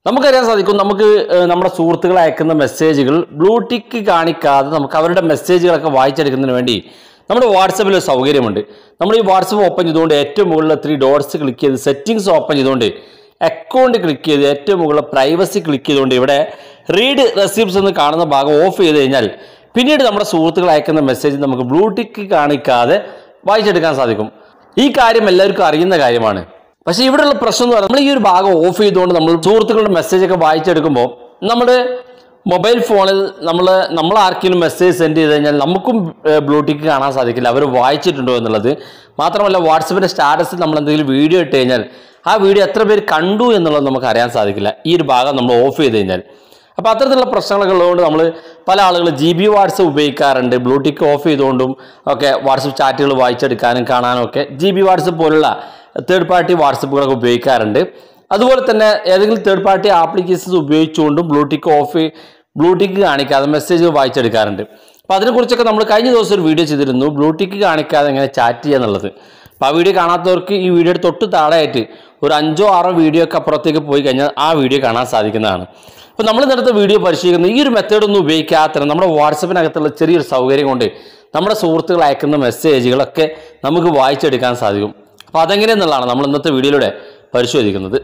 നമുക്കറിയാൻ സാധിക്കും നമുക്ക് ഏഹ്, നമ്മുടെ സുഹൃത്തുക്കൾ അയക്കുന്ന മെസ്സേജുകൾ ബ്ലൂടിക്ക് കാണിക്കാതെ നമുക്ക് അവരുടെ മെസ്സേജുകളൊക്കെ വായിച്ചെടുക്കുന്നതിന് വേണ്ടി നമ്മുടെ വാട്സപ്പിൽ ഒരു സൗകര്യമുണ്ട് നമ്മൾ ഈ വാട്സപ്പ് ഓപ്പൺ ചെയ്തുകൊണ്ട് ഏറ്റവും മുകളിൽ ത്രീ ഡോട്ട്സ് ക്ലിക്ക് ചെയ്ത് സെറ്റിങ്സ് ഓപ്പൺ ചെയ്തുകൊണ്ട് അക്കൗണ്ട് ക്ലിക്ക് ചെയ്ത് ഏറ്റവും മുകളിൽ പ്രൈവസി ക്ലിക്ക് ചെയ്തുകൊണ്ട് ഇവിടെ റീഡ് റെസിപ്റ്റ്സ് എന്ന് കാണുന്ന ഭാഗം ഓഫ് ചെയ്ത് കഴിഞ്ഞാൽ പിന്നീട് നമ്മുടെ സുഹൃത്തുക്കൾ അയക്കുന്ന മെസ്സേജ് നമുക്ക് ബ്ലൂടിക്ക് കാണിക്കാതെ വായിച്ചെടുക്കാൻ സാധിക്കും ഈ കാര്യം എല്ലാവർക്കും അറിയുന്ന കാര്യമാണ് പക്ഷേ ഇവിടെയുള്ള പ്രശ്നം എന്ന് പറയുന്നത് നമ്മൾ ഈ ഒരു ഭാഗം ഓഫ് ചെയ്തുകൊണ്ട് നമ്മൾ സുഹൃത്തുക്കളുടെ മെസ്സേജ് ഒക്കെ വായിച്ചെടുക്കുമ്പോൾ നമ്മുടെ മൊബൈൽ ഫോണിൽ നമ്മൾ നമ്മൾ ആർക്കെങ്കിലും മെസ്സേജ് സെൻഡ് ചെയ്ത് കഴിഞ്ഞാൽ നമുക്കും ബ്ലൂടിക്ക് കാണാൻ സാധിക്കില്ല അവർ വായിച്ചിട്ടുണ്ടോ എന്നുള്ളത് മാത്രമല്ല വാട്സപ്പിൻ്റെ സ്റ്റാറ്റസിൽ നമ്മൾ എന്തെങ്കിലും വീഡിയോ ഇട്ട് കഴിഞ്ഞാൽ ആ വീഡിയോ എത്ര പേര് കണ്ടു എന്നുള്ളത് നമുക്ക് അറിയാൻ സാധിക്കില്ല ഈ ഒരു ഭാഗം നമ്മൾ ഓഫ് ചെയ്ത് കഴിഞ്ഞാൽ അപ്പോൾ അത്തരത്തിലുള്ള പ്രശ്നങ്ങളൊക്കെ ഉള്ളതുകൊണ്ട് നമ്മൾ പല ആളുകൾ ജി ബി വാട്സപ്പ് ഉപയോഗിക്കാറുണ്ട് ബ്ലൂടിക്ക് ഓഫ് ചെയ്തുകൊണ്ടും ഒക്കെ വാട്സപ്പ് ചാറ്റുകൾ വായിച്ചെടുക്കാനും കാണാനും ഒക്കെ ജി ബി വാട്സപ്പ് പോലുള്ള തേർഡ് പാർട്ടി വാട്സപ്പുകളൊക്കെ ഉപയോഗിക്കാറുണ്ട് അതുപോലെ തന്നെ ഏതെങ്കിലും തേർഡ് പാർട്ടി ആപ്ലിക്കേഷൻസ് ഉപയോഗിച്ചുകൊണ്ടും ബ്ലൂടിക്ക് ഓഫ് ബ്ലൂടിക്ക് കാണിക്കാതെ മെസ്സേജ് വായിച്ചെടുക്കാറുണ്ട് അപ്പോൾ അതിനെക്കുറിച്ചൊക്കെ നമ്മൾ കഴിഞ്ഞ ദിവസം ഒരു വീഡിയോ ചെയ്തിരുന്നു ബ്ലൂടിക്ക് കാണിക്കാതെ എങ്ങനെ ചാറ്റ് ചെയ്യുക എന്നുള്ളത് അപ്പോൾ ആ വീഡിയോ കാണാത്തവർക്ക് ഈ വീഡിയോയുടെ തൊട്ട് താഴെയായിട്ട് ഒരു അഞ്ചോ ആറോ വീഡിയോ ഒക്കെ അപ്പുറത്തേക്ക് പോയി കഴിഞ്ഞാൽ ആ വീഡിയോ കാണാൻ സാധിക്കുന്നതാണ് അപ്പോൾ നമ്മൾ ഇന്നത്തെ വീഡിയോ പരിശീലിക്കുന്ന ഈ ഒരു മെത്തേഡ് ഒന്നും ഉപയോഗിക്കാത്ത നമ്മുടെ വാട്സപ്പിനകത്തുള്ള ചെറിയൊരു സൗകര്യം കൊണ്ട് നമ്മുടെ സുഹൃത്തുക്കൾ അയക്കുന്ന മെസ്സേജുകളൊക്കെ നമുക്ക് വായിച്ചെടുക്കാൻ സാധിക്കും അപ്പോൾ അതെങ്ങനെയെന്നുള്ളതാണ് നമ്മൾ ഇന്നത്തെ വീഡിയോയിലൂടെ പരിശോധിക്കുന്നത്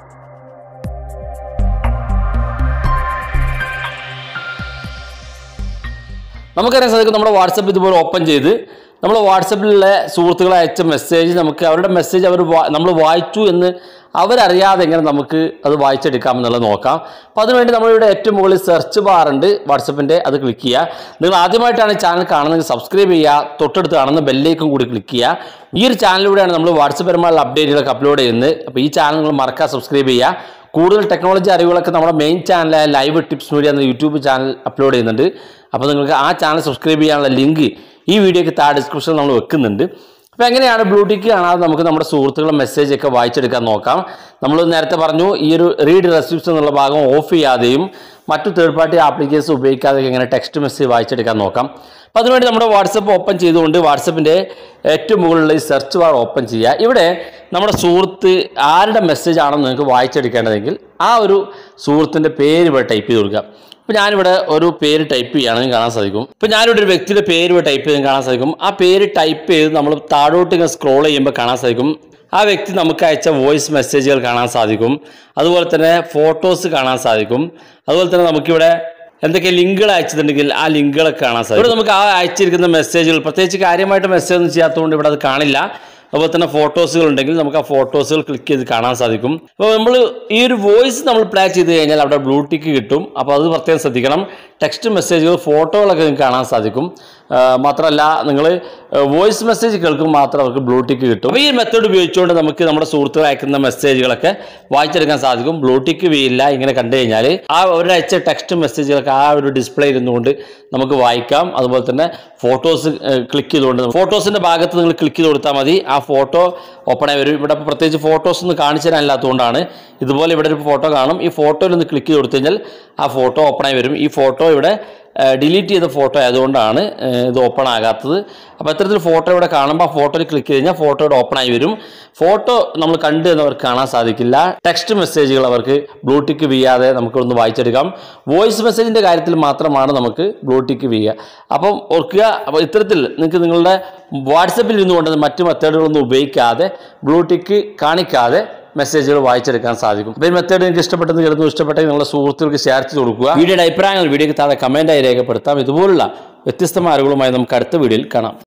നമുക്കറിയാൻ സാധിക്കും നമ്മുടെ വാട്സപ്പ് ഇതുപോലെ ഓപ്പൺ ചെയ്ത് നമ്മൾ വാട്സപ്പിലെ സുഹൃത്തുക്കളെ അയച്ച മെസ്സേജ് നമുക്ക് അവരുടെ മെസ്സേജ് അവർ നമ്മൾ വായിച്ചു എന്ന് അവരറിയാതെ എങ്ങനെ നമുക്ക് അത് വായിച്ചെടുക്കാം എന്നുള്ളത് നോക്കാം അപ്പോൾ അതിനുവേണ്ടി നമ്മളിവിടെ ഏറ്റവും മുകളിൽ സെർച്ച് ബാർ ഉണ്ട് വാട്സപ്പിൻ്റെ അത് ക്ലിക്ക് ചെയ്യുക നിങ്ങൾ ആദ്യമായിട്ടാണ് ഈ ചാനൽ കാണുന്നത് സബ്സ്ക്രൈബ് ചെയ്യുക തൊട്ടടുത്ത് കാണുന്ന ബെല്ലേക്കും കൂടി ക്ലിക്ക് ചെയ്യുക ഈ ഒരു ചാനലിലൂടെയാണ് നമ്മൾ വാട്സപ്പ് പരമായുള്ള അപ്ഡേറ്റുകളൊക്കെ അപ്ലോഡ് ചെയ്യുന്നത് അപ്പോൾ ഈ ചാനൽ നിങ്ങൾ മറക്കാതെ സബ്സ്ക്രൈബ് ചെയ്യുക കൂടുതൽ ടെക്നോളജി അറിവുകളൊക്കെ നമ്മുടെ മെയിൻ ചാനലായ ലൈവ് ടിപ്സ് മീഡിയ എന്ന യൂട്യൂബ് ചാനൽ അപ്ലോഡ് ചെയ്യുന്നുണ്ട് അപ്പോൾ നിങ്ങൾക്ക് ആ ചാനൽ സബ്സ്ക്രൈബ് ചെയ്യാനുള്ള ലിങ്ക് ഈ വീഡിയോയ്ക്ക് താഴെ ഡിസ്ക്രിപ്ഷനിൽ നമ്മൾ വെക്കുന്നുണ്ട് അപ്പോൾ എങ്ങനെയാണ് ബ്ലൂടിക്ക് കാണാതെ നമുക്ക് നമ്മുടെ സുഹൃത്തുക്കളുടെ മെസ്സേജ് ഒക്കെ വായിച്ചെടുക്കാൻ നോക്കാം നമ്മൾ നേരത്തെ പറഞ്ഞു ഈ ഒരു റീഡ് റെസിപ്റ്റ്സ് എന്നുള്ള ഭാഗം ഓഫ് ചെയ്യാതെയും മറ്റു തേർഡ് പാർട്ടി ആപ്ലിക്കേഷൻസ് ഉപയോഗിക്കാതെ എങ്ങനെ ടെക്സ്റ്റ് മെസ്സേജ് വായിച്ചെടുക്കാൻ നോക്കാം അപ്പോൾ അതിനുവേണ്ടി നമ്മുടെ വാട്സപ്പ് ഓപ്പൺ ചെയ്തുകൊണ്ട് വാട്സപ്പിൻ്റെ ഏറ്റവും മുകളിലുള്ള ഈ സെർച്ച് ബാർ ഓപ്പൺ ചെയ്യുക ഇവിടെ നമ്മുടെ സുഹൃത്ത് ആരുടെ മെസ്സേജ് ആണെന്ന് നിങ്ങൾക്ക് വായിച്ചെടുക്കേണ്ടതെങ്കിൽ ആ ഒരു സുഹൃത്തിൻ്റെ പേര് ഇവിടെ ടൈപ്പ് ചെയ്ത് കൊടുക്കുക ഇപ്പോൾ ഞാനിവിടെ ഒരു പേര് ടൈപ്പ് ചെയ്യുകയാണെങ്കിൽ കാണാൻ സാധിക്കും ഇപ്പോൾ ഞാനിവിടെ ഒരു വ്യക്തിയുടെ പേര് ഇവിടെ ടൈപ്പ് ചെയ്ത് കാണാൻ സാധിക്കും ആ പേര് ടൈപ്പ് ചെയ്ത് നമ്മൾ താഴോട്ട് ഇങ്ങനെ സ്ക്രോൾ ചെയ്യുമ്പോൾ കാണാൻ സാധിക്കും ആ വ്യക്തി നമുക്ക് അയച്ച വോയിസ് മെസ്സേജുകൾ കാണാൻ സാധിക്കും അതുപോലെ തന്നെ ഫോട്ടോസ് കാണാൻ സാധിക്കും അതുപോലെ തന്നെ നമുക്കിവിടെ എന്തൊക്കെ ലിങ്കുകൾ അയച്ചിട്ടുണ്ടെങ്കിൽ ആ ലിങ്കുകളൊക്കെ കാണാൻ സാധിക്കും ഇവിടെ നമുക്ക് ആ അയച്ചിരിക്കുന്ന മെസ്സേജുകൾ പ്രത്യേകിച്ച് കാര്യമായിട്ട് മെസ്സേജ് ഒന്നും ചെയ്യാത്തതുകൊണ്ട് ഇവിടെ അത് കാണില്ല അതുപോലെ തന്നെ ഫോട്ടോസുകൾ ഉണ്ടെങ്കിൽ നമുക്ക് ആ ഫോട്ടോസുകൾ ക്ലിക്ക് ചെയ്ത് കാണാൻ സാധിക്കും അപ്പോൾ നമ്മൾ ഈ ഒരു വോയിസ് നമ്മൾ പ്ലേ ചെയ്ത് കഴിഞ്ഞാൽ അവിടെ ബ്ലൂടിക്ക് കിട്ടും അപ്പോൾ അത് പ്രത്യേകം ശ്രദ്ധിക്കണം ടെക്സ്റ്റ് മെസ്സേജുകൾ ഫോട്ടോകളൊക്കെ നിങ്ങൾക്ക് കാണാൻ സാധിക്കും ആ, മാത്രമല്ല നിങ്ങൾ വോയിസ് മെസ്സേജ് കേൾക്കും മാത്രം അവർക്ക് ബ്ലൂടിക്ക് കിട്ടും അപ്പോൾ ഈ മെത്തേഡ് ഉപയോഗിച്ചുകൊണ്ട് നമുക്ക് നമ്മുടെ സുഹൃത്തുക്കൾ അയക്കുന്ന മെസ്സേജുകളൊക്കെ വായിച്ചെടുക്കാൻ സാധിക്കും ബ്ലൂടിക്ക് വീയില്ല ഇങ്ങനെ കണ്ടു കഴിഞ്ഞാൽ ആ അവരയച്ച ടെക്സ്റ്റ് മെസ്സേജുകളൊക്കെ ആ ഒരു ഡിസ്പ്ലേ ഇരുന്നുകൊണ്ട് നമുക്ക് വായിക്കാം അതുപോലെ തന്നെ ഫോട്ടോസ് ക്ലിക്ക് ചെയ്തുകൊണ്ട് ഫോട്ടോസിന്റെ ഭാഗത്ത് നിങ്ങൾ ക്ലിക്ക് ചെയ്ത് കൊടുത്താൽ മതി ആ ഫോട്ടോ ഓപ്പൺ ആയി വരും ഇവിടെ ഇപ്പോൾ പ്രത്യേകിച്ച് ഫോട്ടോസ് ഒന്നും കാണിച്ചു തരാനില്ലാത്തതുകൊണ്ടാണ് ഇതുപോലെ ഇവിടെ ഒരു ഫോട്ടോ കാണും ഈ ഫോട്ടോയിൽ ഒന്ന് ക്ലിക്ക് ചെയ്ത് കൊടുത്തു കഴിഞ്ഞാൽ ആ ഫോട്ടോ ഓപ്പൺ ആയി വരും ഈ ഫോട്ടോ ഇവിടെ ഡിലീറ്റ് ചെയ്ത ഫോട്ടോ ആയതുകൊണ്ടാണ് ഏഹ്, ഇത് ഓപ്പൺ ആകാത്തത് അപ്പോൾ ഇത്തരത്തിൽ ഫോട്ടോ ഇവിടെ കാണുമ്പോൾ ആ ഫോട്ടോയിൽ ക്ലിക്ക് ചെയ്ത് കഴിഞ്ഞാൽ ഫോട്ടോ ഇവിടെ ഓപ്പൺ ആയി വരും ഫോട്ടോ നമ്മൾ കണ്ടു എന്നവർക്ക് കാണാൻ സാധിക്കില്ല ടെക്സ്റ്റ് മെസ്സേജുകൾ അവർക്ക് ബ്ലൂടിക്ക് വീയാതെ നമുക്കൊന്ന് വായിച്ചെടുക്കാം വോയിസ് മെസ്സേജിൻ്റെ കാര്യത്തിൽ മാത്രമാണ് നമുക്ക് ബ്ലൂടിക്ക് വീയുക അപ്പം ഓർക്കുക അപ്പോൾ ഇത്തരത്തിൽ നിങ്ങൾക്ക് നിങ്ങളുടെ വാട്സപ്പിൽ ഇരുന്നുകൊണ്ട് മറ്റു മെത്തേഡുകളൊന്നും ഉപയോഗിക്കാതെ ബ്ലൂടിക്ക് കാണിക്കാതെ മെസ്സേജുകൾ വായിച്ചെടുക്കാൻ സാധിക്കും അപ്പോൾ ഈ മെത്തേഡ് നിങ്ങൾക്ക് ഇഷ്ടപ്പെട്ടെന്ന് കരുതുന്നു ഇഷ്ടപ്പെട്ടെങ്കിൽ നിങ്ങളുടെ സുഹൃത്തുക്കൾക്ക് ഷെയർ ചെയ്ത് കൊടുക്കുക വീഡിയോയുടെ അഭിപ്രായങ്ങൾ വീഡിയോയ്ക്ക് താഴെ കമൻറ്റായി രേഖപ്പെടുത്താം ഇതുപോലുള്ള വ്യത്യസ്തമായ അറിവുകളുമായി നമുക്ക് അടുത്ത വീഡിയോയിൽ കാണാം